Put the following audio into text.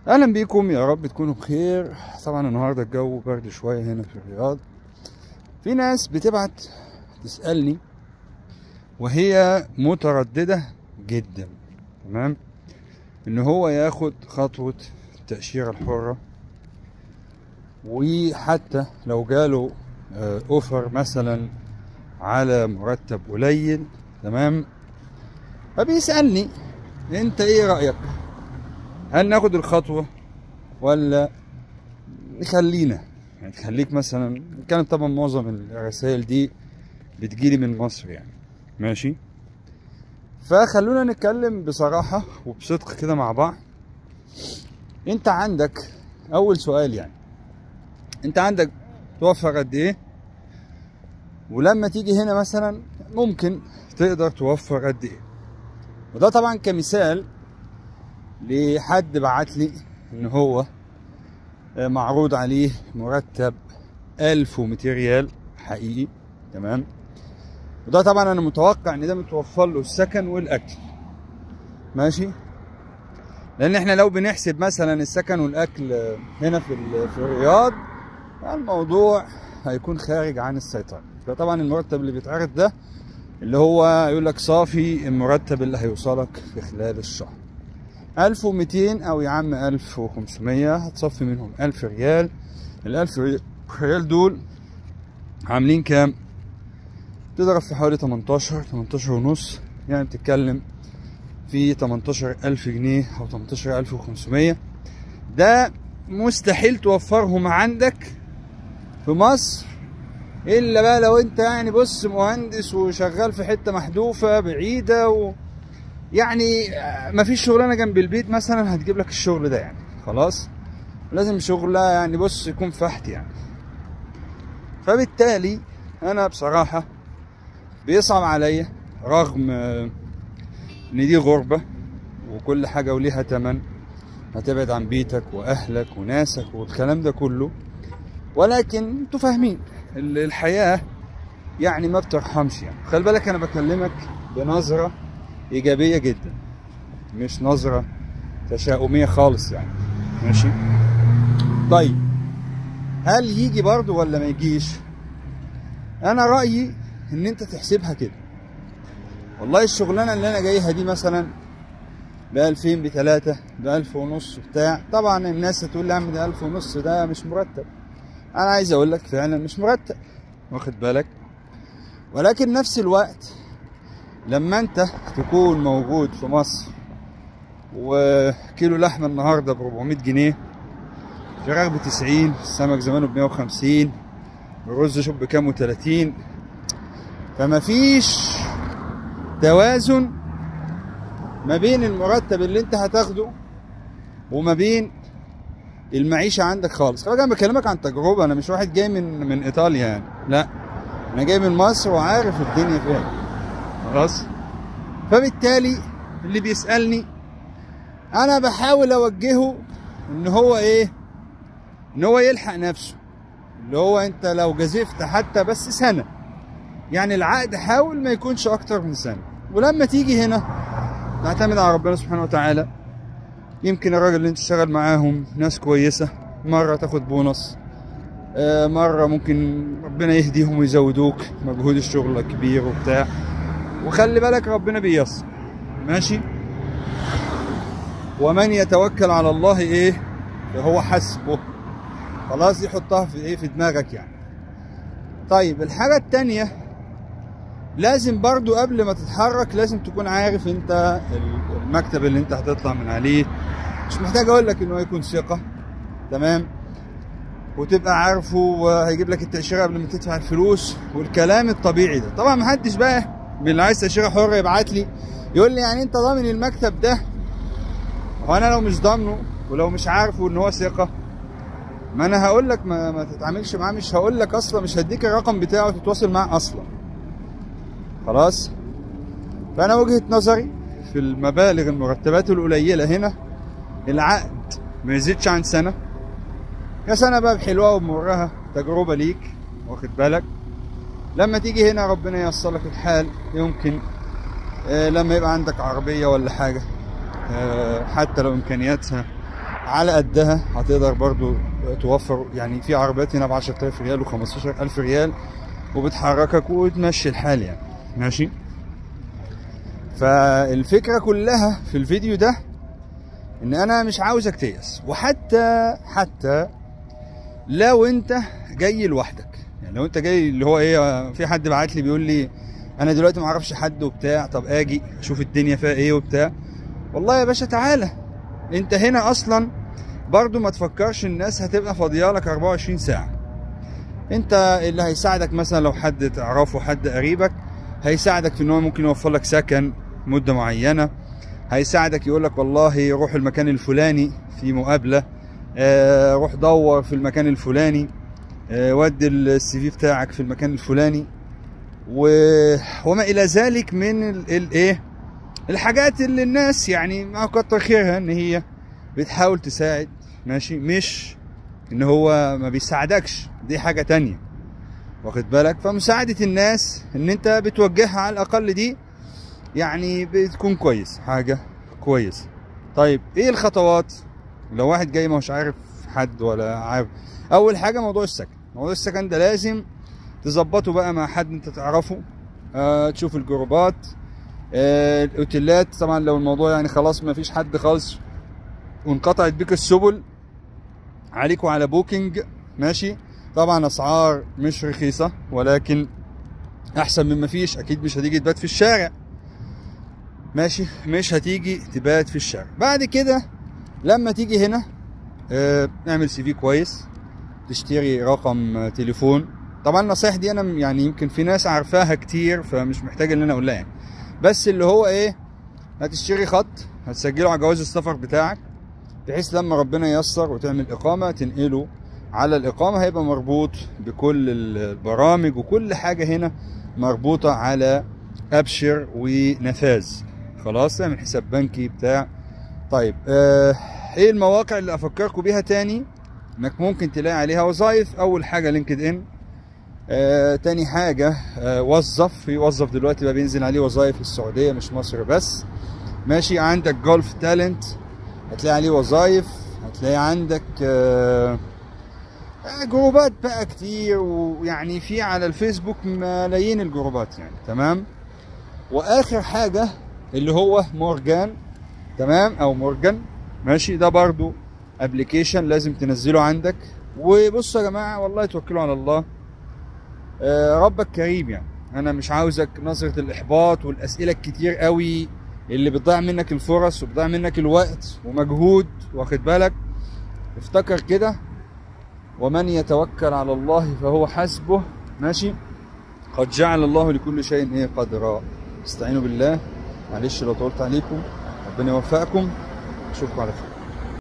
اهلا بيكم يا رب تكونوا بخير طبعا النهارده الجو برد شويه هنا في الرياض في ناس بتبعت تسالني وهي متردده جدا تمام ان هو ياخد خطوه التاشيره الحره وحتى لو جاله آه، اوفر مثلا على مرتب قليل تمام فبيسالني انت ايه رايك هل ناخد الخطوة ولا نخلينا يعني تخليك مثلا كانت طبعا معظم الرسائل دي بتجيلي من مصر يعني ماشي فخلونا نتكلم بصراحة وبصدق كده مع بعض انت عندك اول سؤال يعني انت عندك توفر قد ايه ولما تيجي هنا مثلا ممكن تقدر توفر قد ايه وده طبعا كمثال لحد بعت لي ان هو معروض عليه مرتب 1200 ريال حقيقي تمام وده طبعا انا متوقع ان ده متوفر له السكن والاكل ماشي لان احنا لو بنحسب مثلا السكن والاكل هنا في ال- في الرياض الموضوع هيكون خارج عن السيطره فطبعا المرتب اللي بيتعرض ده اللي هو يقول لك صافي المرتب اللي هيوصلك في خلال الشهر 1200 او يا عم 1500 هتصفي منهم 1000 ريال ال 1000 ريال دول عاملين كام؟ تضرب في حوالي 18 18 ونص يعني بتتكلم في 18000 جنيه او 18500 ده مستحيل توفرهم عندك في مصر الا بقى لو انت يعني بص مهندس وشغال في حته محذوفه بعيده و... يعني آه، مفيش شغلانه جنب البيت مثلا هتجيب لك الشغل ده يعني خلاص لازم شغلة يعني بص يكون فحت يعني فبالتالي انا بصراحة بيصعب عليا رغم آه، ان دي غربة وكل حاجة وليها تمن هتبعد عن بيتك واهلك وناسك والكلام ده كله ولكن انتوا فاهمين ال- الحياة يعني ما بترحمش يعني خلي بالك انا بكلمك بنظرة ايجابيه جدا مش نظره تشاؤميه خالص يعني ماشي طيب هل يجي برضو ولا ما يجيش انا رايي ان انت تحسبها كده والله الشغلانه اللي انا جايها دي مثلا ب 2000 ب 3 ب 1000 ونص بتاع طبعا الناس هتقول لي يا عم ده 1000 ونص ده مش مرتب انا عايز اقول لك فعلا مش مرتب واخد بالك ولكن نفس الوقت لما انت تكون موجود في مصر وكيلو لحمه النهارده ب 400 جنيه فراخ ب 90 السمك زمانه ب 150 الرز شوف بكام و30 فما فيش توازن ما بين المرتب اللي انت هتاخده وما بين المعيشه عندك خالص خلي بالك انا بكلمك عن تجربه انا مش واحد جاي من من ايطاليا يعني لا انا جاي من مصر وعارف الدنيا فين خلاص فبالتالي اللي بيسألني انا بحاول اوجهه ان هو ايه ان هو يلحق نفسه اللي هو انت لو جازفت حتى بس سنة يعني العقد حاول ما يكونش اكتر من سنة ولما تيجي هنا تعتمد على ربنا سبحانه وتعالى يمكن الراجل اللي انت تشتغل معاهم ناس كويسة مرة تاخد بونص آه، مرة ممكن ربنا يهديهم ويزودوك مجهود الشغل كبير وبتاع وخلي بالك ربنا بيسر ماشي ومن يتوكل على الله ايه فهو حسبه خلاص دي حطها في ايه في دماغك يعني طيب الحاجة التانية لازم برضو قبل ما تتحرك لازم تكون عارف انت المكتب اللي انت هتطلع من عليه مش محتاج اقول لك انه يكون ثقة تمام وتبقى عارفه وهيجيب لك التأشيرة قبل ما تدفع الفلوس والكلام الطبيعي ده طبعا محدش بقى من اللي عايز تأشيرة حرة يبعت لي يقول لي يعني انت ضامن المكتب ده وانا لو مش ضامنه ولو مش عارفه ان هو ثقة ما انا هقول لك ما, ما تتعاملش معاه مش هقول لك اصلا مش هديك الرقم بتاعه تتواصل معاه اصلا خلاص فانا وجهة نظري في المبالغ المرتبات القليلة هنا العقد ما يزيدش عن سنة يا سنة بقى بحلوها وبمرها تجربة ليك واخد بالك لما تيجي هنا ربنا ييسر لك الحال يمكن آه، لما يبقى عندك عربية ولا حاجة آه، حتى لو إمكانياتها على قدها هتقدر برضو توفر يعني في عربيات هنا ب 10000 ريال و 15000 ريال وبتحركك وتمشي الحال يعني ماشي فالفكره كلها في الفيديو ده ان انا مش عاوزك تيأس وحتى حتى لو انت جاي لوحدك يعني لو انت جاي اللي هو ايه في حد بعت لي بيقول لي انا دلوقتي ما اعرفش حد وبتاع طب اجي اشوف الدنيا فيها ايه وبتاع والله يا باشا تعالى انت هنا اصلا برضو ما تفكرش الناس هتبقى فاضيه لك 24 ساعه انت اللي هيساعدك مثلا لو حد تعرفه حد قريبك هيساعدك في ان هو ممكن يوفر لك سكن مده معينه هيساعدك يقول لك والله روح المكان الفلاني في مقابله آه روح دور في المكان الفلاني آه ودي السي في بتاعك في المكان الفلاني و... وما الى ذلك من الايه الحاجات اللي الناس يعني ما كتر خيرها ان هي بتحاول تساعد ماشي مش ان هو ما بيساعدكش دي حاجه تانية واخد بالك فمساعده الناس ان انت بتوجهها على الاقل دي يعني بتكون كويس حاجه كويس طيب ايه الخطوات لو واحد جاي مش عارف حد ولا عارف اول حاجه موضوع السكن موضوع السكن ده لازم تظبطه بقى مع حد انت تعرفه آه تشوف الجروبات آه الاوتيلات طبعا لو الموضوع يعني خلاص ما فيش حد خالص وانقطعت بيك السبل عليكوا على بوكينج ماشي طبعا اسعار مش رخيصه ولكن احسن من ما فيش اكيد مش هتيجي تبات في الشارع ماشي مش هتيجي تبات في الشارع بعد كده لما تيجي هنا اه اعمل سي في كويس تشتري رقم تليفون طبعا النصايح دي انا يعني يمكن في ناس عارفاها كتير فمش محتاج ان انا اقولها يعني بس اللي هو ايه هتشتري خط هتسجله على جواز السفر بتاعك بحيث لما ربنا ييسر وتعمل اقامه تنقله على الاقامه هيبقى مربوط بكل البرامج وكل حاجه هنا مربوطه على ابشر ونفاذ خلاص تعمل حساب بنكي بتاع طيب آه ايه المواقع اللي افكركم بيها تاني انك ممكن تلاقي عليها وظائف اول حاجه لينكد ان آه تاني حاجة آه وظف في وظف دلوقتي بقى بينزل عليه وظائف في السعودية مش مصر بس ماشي عندك جولف تالنت هتلاقي عليه وظائف هتلاقي عندك آه جروبات بقى كتير ويعني في على الفيسبوك ملايين الجروبات يعني تمام واخر حاجة اللي هو مورجان تمام او مورجان ماشي ده برضو ابلكيشن لازم تنزله عندك وبصوا يا جماعة والله توكلوا على الله ربك كريم يعني انا مش عاوزك نظرة الاحباط والاسئلة الكتير قوي اللي بتضيع منك الفرص وبتضيع منك الوقت ومجهود واخد بالك افتكر كده ومن يتوكل على الله فهو حسبه ماشي قد جعل الله لكل شيء ايه قدرا استعينوا بالله معلش لو طولت عليكم ربنا يوفقكم اشوفكم على خير